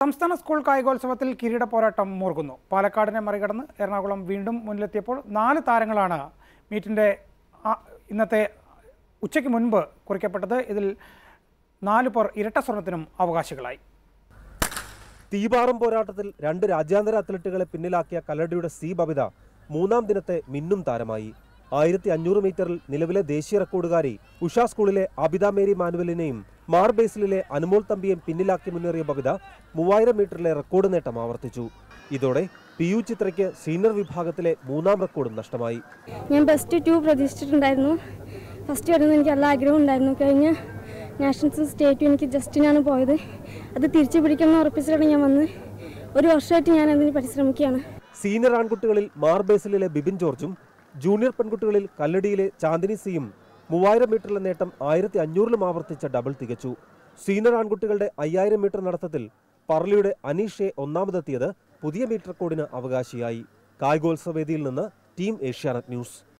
സംസ്ഥാന സ്കൂൾ കായികോത്സവത്തിൽ കിരീട പോരാട്ടം മൂർക്കുന്നു പാലക്കാടിനെ മറികടന്ന് എറണാകുളം വീണ്ടും മുന്നിലെത്തിയപ്പോൾ നാല് താരങ്ങളാണ് മീറ്റിൻ്റെ ആ- ഇന്നത്തെ ഉച്ചയ്ക്ക് മുൻപ് കുറിക്കപ്പെട്ടത് ഇതിൽ നാല് പേർ ഇരട്ട സ്വർണത്തിനും അവകാശികളായി തീപാറും പോരാട്ടത്തിൽ രണ്ട് രാജ്യാന്തര അത്ലറ്റുകളെ പിന്നിലാക്കിയ കല്ലടിയുടെ സി ബബിത മൂന്നാം ദിനത്തെ മിന്നും താരമായി ആയിരത്തി അഞ്ഞൂറ് മീറ്ററിൽ നിലവിലെ ദേശീയ റെക്കോർഡുകാരി ഉഷ സ്കൂളിലെ അബിത മേരി മാനുവലിനെയും മാർ ബേസിലെ അനുമോൾ തമ്പിയെയും പിന്നിലാക്കി മുന്നേറിയ ബബിത മൂവായിരം മീറ്ററിലെ റെക്കോർഡ് നേട്ടം ആവർത്തിച്ചു ഇതോടെ പി യു ചിത്രയ്ക്ക് സീനിയർ വിഭാഗത്തിലെ മൂന്നാം റെക്കോർഡും നഷ്ടമായി ഞാൻ ബെസ്റ്റ് ടു പ്രതീക്ഷിച്ചിട്ടുണ്ടായിരുന്നു ഫസ്റ്റ് വരുന്ന എനിക്ക് നല്ല ആഗ്രഹം ഉണ്ടായിരുന്നു കഴിഞ്ഞ നാഷണൽസും സ്റ്റേറ്റും എനിക്ക് ജസ്റ്റിനാണ് പോയത് അത് തിരിച്ചു പിടിക്കണം ഉറപ്പിച്ചിട്ടാണ് ഞാൻ വന്ന് ഒരു വർഷമായിട്ട് ഞാൻ അതിന് പരിശ്രമിക്കുകയാണ് സീനിയർ ആൺകുട്ടികളിൽ മാർ ബേസിലെ ബിബിൻ ജോർജും ജൂനിയർ പെൺകുട്ടികളിൽ കല്ലടിയിലെ ചാന്ദിനി സിയും മൂവായിരം മീറ്ററിലെ നേട്ടം ആയിരത്തി അഞ്ഞൂറിലും ആവർത്തിച്ച ഡബിൾ തികച്ചു സീനിയർ ആൺകുട്ടികളുടെ അയ്യായിരം മീറ്റർ നടത്തത്തിൽ പറളിയുടെ അനീഷെ ഒന്നാമതെത്തിയത് പുതിയ മീറ്റർ റെക്കോർഡിന് അവകാശിയായി കായികോത്സവ വേദിയിൽ നിന്ന് ടീം ഏഷ്യാനെറ്റ് ന്യൂസ്